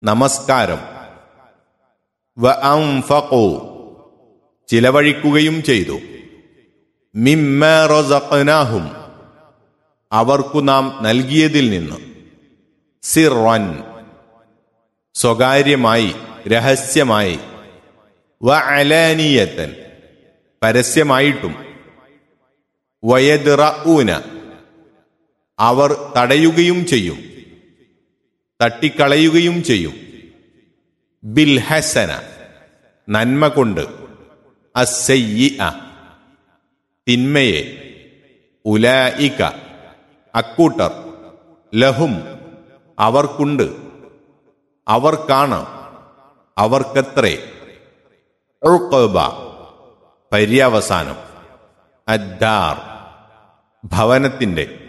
നമസ്കാരം വ അംഫഖൂ ചിലവഴിക്കുകയും ചെയ്തു മിമ്മ റസഖ്നാഹും അവർക്കു നാം നൽകിയതിൽ നിന്ന് സിറൻ സ്വകാര്യമായി രഹസ്യമായി വ അലാനിയത്തൻ പരസ്യമായിട്ടും വയദിറൂന അവർ തടയുകയും ചെയ്യും തട്ടിക്കളയുകയും ചെയ്യും ബിൽ ഹസന നന്മ കൊണ്ട് അസയ്യി തിന്മയെ ഉലായിക അക്കൂട്ടർ ലഹും അവർക്കുണ്ട് അവർക്കാണ് അവർക്കത്രേ ഉഖബ പര്യവസാനം അദ്ദാർ ഭവനത്തിന്റെ